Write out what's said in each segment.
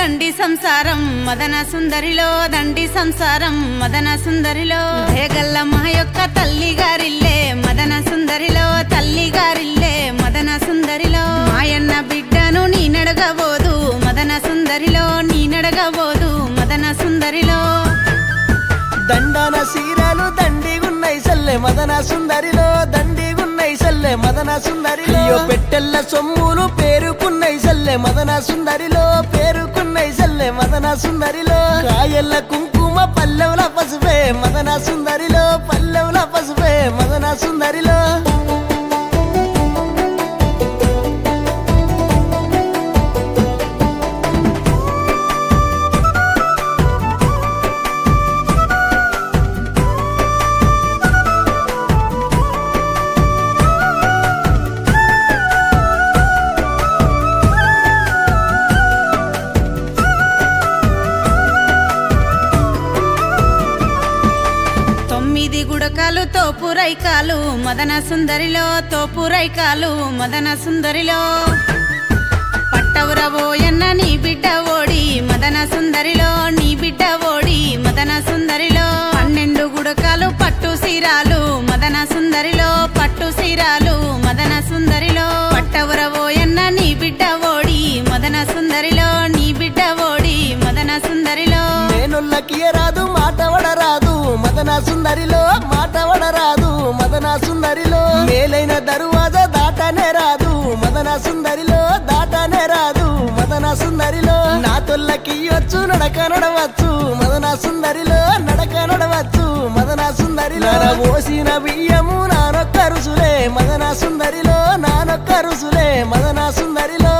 దండి సంసారం మదన సుందరిలో దండి సంసారం మదన సుందరిలో దేగల్ల మా యొక్క తల్లి గారిల్లే మదన సుందరిలో తల్లి గారిల్లే మదన సుందరిలో మాయన్న బిడ్డను నీ నడగబోదు మదన సుందరిలో నీ నడగబోదు మదన సుందరిలో దండన సీరలు దండిగున్నై సల్లె మదన సుందరిలో దండిగున్నై సల్లె మదన సుందరిలో అయ్యో పెట్టెల్ల సొమ్ములు పేరుకున్నై సల్లె మదన సుందరిలో పేరుకున్నై సల్లె మదన సుందరిలో కాయల్ల కుంకుమ పల్లెవుల పసుపే మదన సుందరిలో పల్లెవుల పసుపే మదన సుందరిలో తొమ్మిది గుడకాలు తోపురైకాలు మదన సుందరిలో తోపురైకాలు మదన సుందరిలో పట్టవురబోయన్న నీ బిడ్డ ఓడి మదన సుందరిలో నీ బిడ్డ ఓడి మదన సుందరిలో పన్నెండు గుడకాలు పట్టు సీరాలు మదన సుందరిలో పట్టు సీరాలు మదన సుందరిలో పట్టవురబోయన్న నీ బిడ్డ ఓడి మదన సుందరిలో నీ బిడ్డ ఓడి మదన సుందరిలో నేనుల్లకి రాదు మాట వడరాదు మదన సుందరిలో మాట వడరాదు మదన సుందరిలో మేలైన దరువాజ దాటనే రాదు మదన సుందరిలో దాటనే రాదు మదన సుందరిలో నా తొల్లకి వచ్చు నడక నడవచ్చు మదన సుందరిలో నడక నడవచ్చు మదన సుందరిలో పోసిన బియ్యము నానొక్క రుసులే మదన సుందరిలో నానొక్క రుసులే మదన సుందరిలో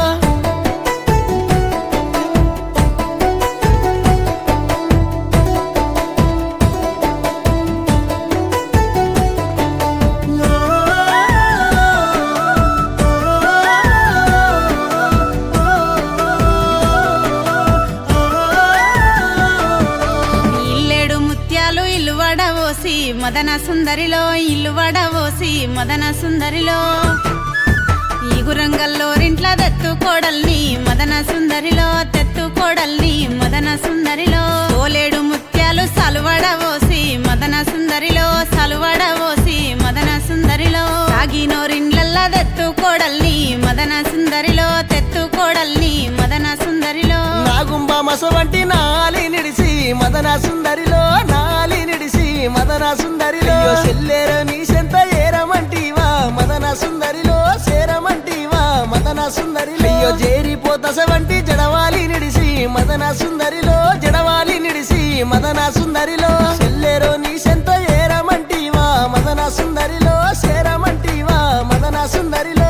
ఇల్లేడు ముత్యాలు ఇల్లు వడవోసి మదన సుందరిలో ఇల్లు వడవోసి మదన సుందరిలో ఈగురంగల్లో రింట్ల తెత్తు కోడల్ని మదన సుందరిలో తెత్తు కోడల్ని మదన సుందరిలో ఓలేడు ముత్యాలు సలువడవోసి మదన సుందరిలో సలువడవోసి మదన సుందరిలో తాగినోరిండ్లల్లా తెత్తు కోడల్ని మదన సుందరిలో తెత్తు కోడల్ని మదన సుందరిలో నాగుంబ మస వంటి నాలి నిడిసి మదన సుందరిలో నాలి నిడిసి మదన సుందరిలో సెల్లేరు నీ సెంత ఏరమంటివా మదన సుందరిలో సేరమంటివా మదన సుందరిలో అయ్యో జేరిపోతస వంటి జడవాలి నిడిసి మదన సుందరిలో జడవాలి నిడిసి మదన సుందరిలో సెల్లేరు నీ సెంత ఏరమంటివా మదన సుందరిలో సేరమంటివా మదన సుందరిలో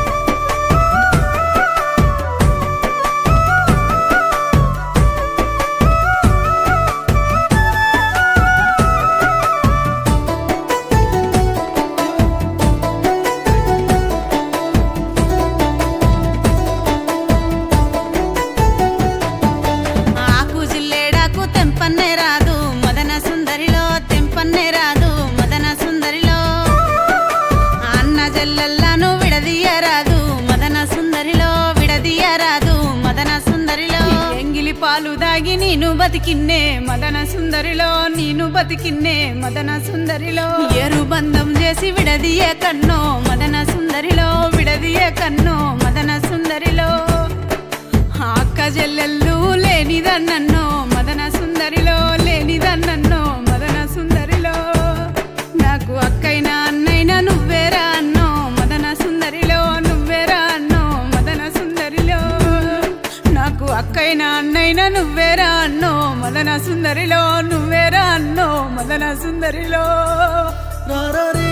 ఆకు జిల్లేడాకు తెంపన్నే రాదు మదన సుందరిలో తెంపన్నే రాదు మదన సుందరిలో అన్న జల్లెల్లను విడదీయరాదు మదన సుందరిలో విడదీయరాదు మదన సుందరిలో ఎంగిలి పాలు దాగి నేను బతికిన్నే మదన సుందరిలో నేను బతికిన్నే మదన సుందరిలో ఎరు బంధం చేసి విడదీయ కన్నో మదన సుందరిలో విడదీయ కన్నో మదన సుందరిలో అక్క చెల్లెళ్ళు లేనిదన్నో మదన సుందరిలో లేనిదన్నో మదన సుందరిలో నాకు అక్కైనా అన్నైనా నువ్వేరా అన్నో మదన సుందరిలో నువ్వేరా అన్నో మదన సుందరిలో నాకు అక్కైనా అన్నైనా నువ్వేరా అన్నో మదన సుందరిలో నువ్వేరా అన్నో మదన సుందరిలో రారే